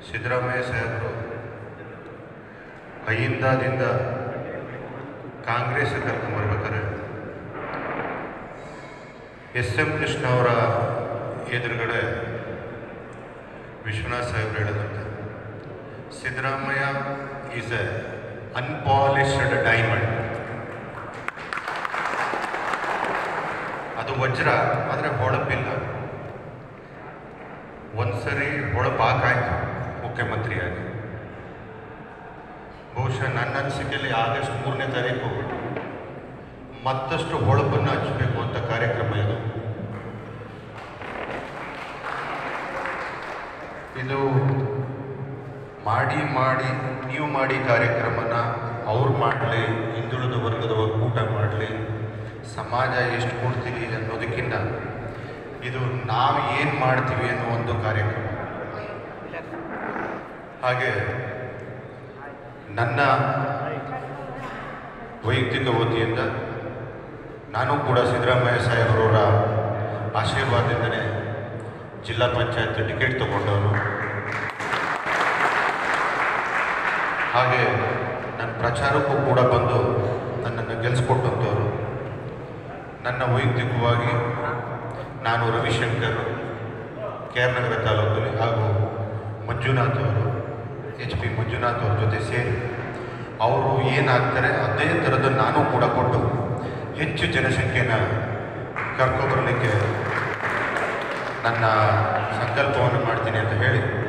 ಸಿದ್ದರಾಮಯ್ಯ ಸಾಹೇಬರು ಅಹಿಂದಾದಿಂದ ಕಾಂಗ್ರೆಸ್ ಕರ್ಕೊಂಬರ್ಬೇಕಾದ್ರೆ ಎಸ್ ಎಂ ಕೃಷ್ಣ ಅವರ ಎದುರುಗಡೆ ವಿಶ್ವನಾಥ್ ಸಾಹೇಬ್ರು ಹೇಳಿದಂತೆ Siddaramaiah is a unpolished diamond ಅದು ವಜ್ರ ಆದರೆ ಹೊಳಪಿಲ್ಲ ಒಂದ್ಸರಿ ಹೊಳಪು ಹಾಕಾಯ್ತು ಮುಖ್ಯಮಂತ್ರಿಯಾಗಿ ಬಹುಶಃ ನನ್ನ ಅನಿಸಿಕೆಯಲ್ಲಿ ಆಗಸ್ಟ್ ಮೂರನೇ ತಾರೀಕು ಮತ್ತಷ್ಟು ಹೊಳಪನ್ನು ಹಚ್ಚಬೇಕು ಅಂತ ಕಾರ್ಯಕ್ರಮ ಇದು ಇದು ಮಾಡಿ ಮಾಡಿ ನೀವು ಮಾಡಿ ಕಾರ್ಯಕ್ರಮನ ಅವ್ರು ಮಾಡಲಿ ಹಿಂದುಳಿದ ವರ್ಗದ ಒಕ್ಕೂಟ ಮಾಡಲಿ ಸಮಾಜ ಎಷ್ಟು ಕೊಡ್ತೀವಿ ಅನ್ನೋದಕ್ಕಿಂತ ಇದು ನಾವು ಏನು ಮಾಡ್ತೀವಿ ಅನ್ನೋ ಒಂದು ಕಾರ್ಯಕ್ರಮ ಹಾಗೆ ನನ್ನ ವೈಯಕ್ತಿಕ ವತಿಯಿಂದ ನಾನು ಕೂಡ ಸಿದ್ದರಾಮಯ್ಯ ಸಾಹೇಬ್ರವರ ಆಶೀರ್ವಾದದಿಂದನೇ ಜಿಲ್ಲಾ ಪಂಚಾಯತ್ ಟಿಕೆಟ್ ತಗೊಂಡವನು ಹಾಗೆ ನನ್ನ ಪ್ರಚಾರಕ್ಕೂ ಕೂಡ ಬಂದು ನನ್ನನ್ನು ಗೆಲ್ಲಿಸ್ಕೊಟ್ಟಂಥವ್ರು ನನ್ನ ವೈಯಕ್ತಿಕವಾಗಿ ನಾನು ರವಿಶಂಕರ್ ಕೆ ಆರ್ ನಗರ ತಾಲೂಕಲ್ಲಿ ಹಾಗೂ ಮಂಜುನಾಥ್ ಅವರು ಎಚ್ ಪಿ ಮಂಜುನಾಥ್ ಅವ್ರ ಜೊತೆ ಸೇರಿ ಅವರು ಏನಾಗ್ತಾರೆ ಅದೇ ಥರದ ನಾನು ಕೂಡ ಕೊಟ್ಟು ಹೆಚ್ಚು ಜನಸಂಖ್ಯೆನ ಕರ್ಕೊಬರಲಿಕ್ಕೆ ನನ್ನ ಸಂಕಲ್ಪವನ್ನು ಮಾಡ್ತೀನಿ ಅಂತ ಹೇಳಿ